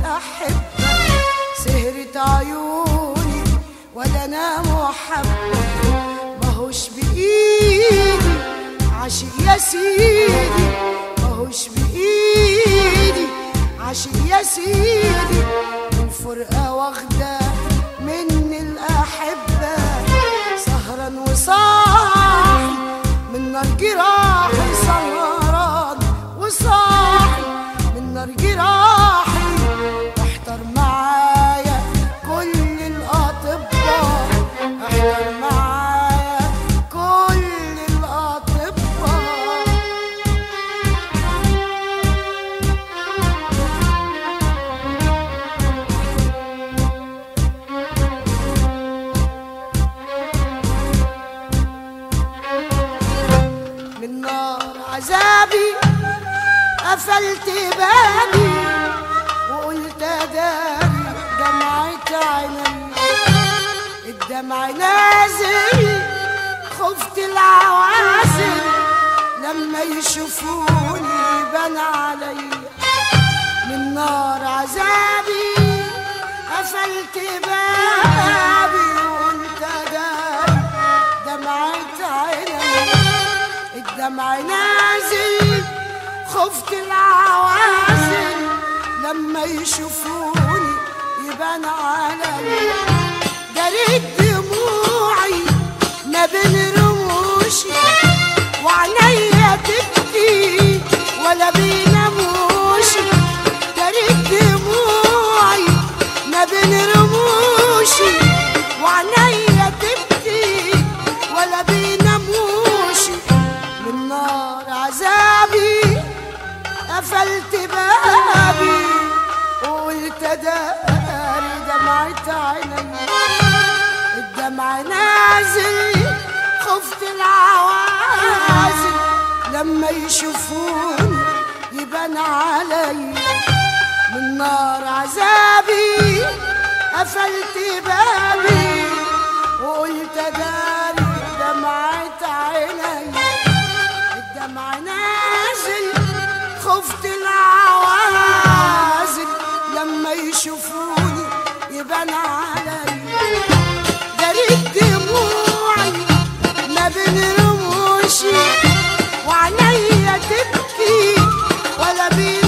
الأحبة سهرة عيوني ولا أنام وحبة ماهوش بإيدي عاشق يا سيدي ماهوش بإيدي عاشق يا سيدي الفرقة واخدة مني الأحبة سهران وصاحي من نار جراحي سهران وصاحي من نار جراحي احضر معايا كل الأطباء احضر معايا كل الأطباء من نار عذابي قفلت بابي وقلت داري دمعة عيني الدمع نازل خفت العوازل لما يشوفوني بان عليا من نار عذابي قفلت بابي وقلت داري دمعة عيني الدمع نازل خفت العوازل لما يشوفوني يبان عليا جريت دموعي ما بين رموشي وعينيا تبكي ولا بيناموشي جريت دموعي ما بين رموشي وعينيا تبكي ولا بيناموشي من نار عذابي قفلت بابي وقلت داري دمعة عيني الدمع نازل خفت العوازل لما يشوفوني يبان علي من نار عذابي قفلت بابي وقلت داري دمعة عيني الدمع نازل خفت العوازل لما يشوفوني يبان علي جريت دموعي ما بين رموشي وعينيا تبكي ولا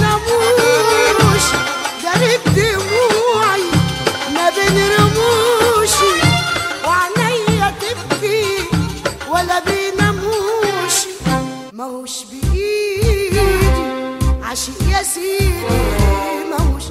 بيناموش جريت دموعي ما بين رموشي وعينيا تبكي ولا بيناموش ماهوش بإيدي عاشق يا سيدي ماهوش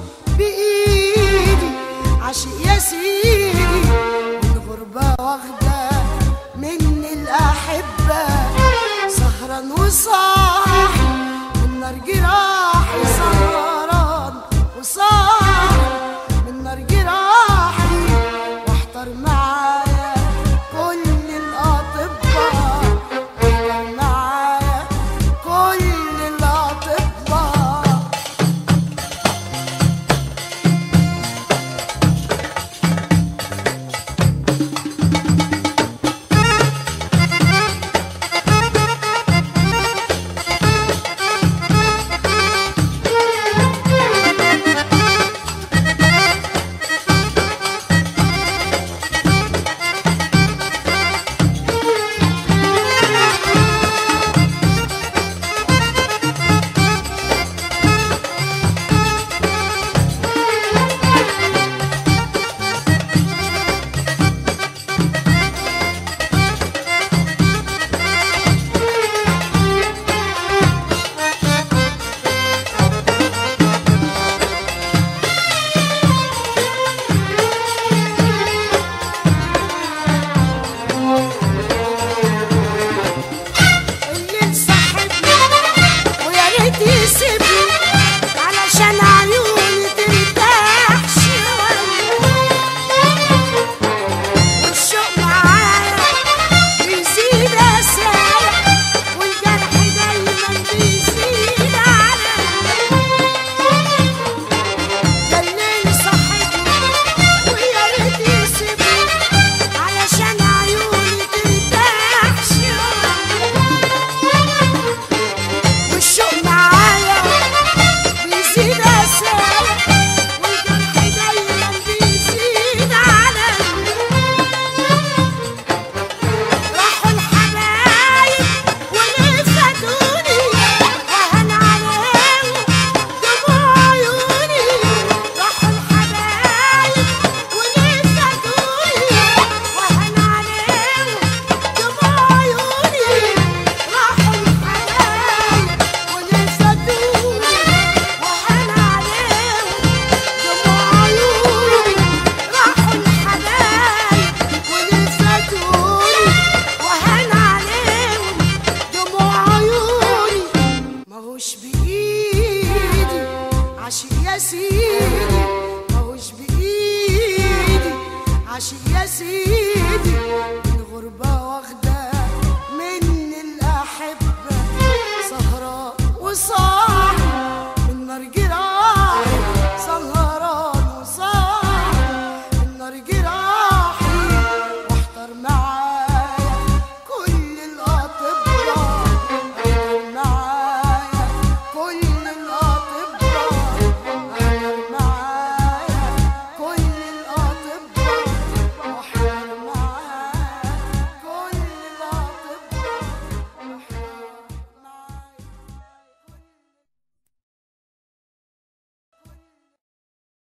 بإيدي عاشق يا سيدي الغربة واخدة مني الأحبة سهران وصاحي من نار جراحي سهران وصاحي من نار جراحي واحضر معايا كل الأطباء احضر معايا كل الأطباء عاشق يا سيدي الغربة واخدة من الأحبة سهرة وصار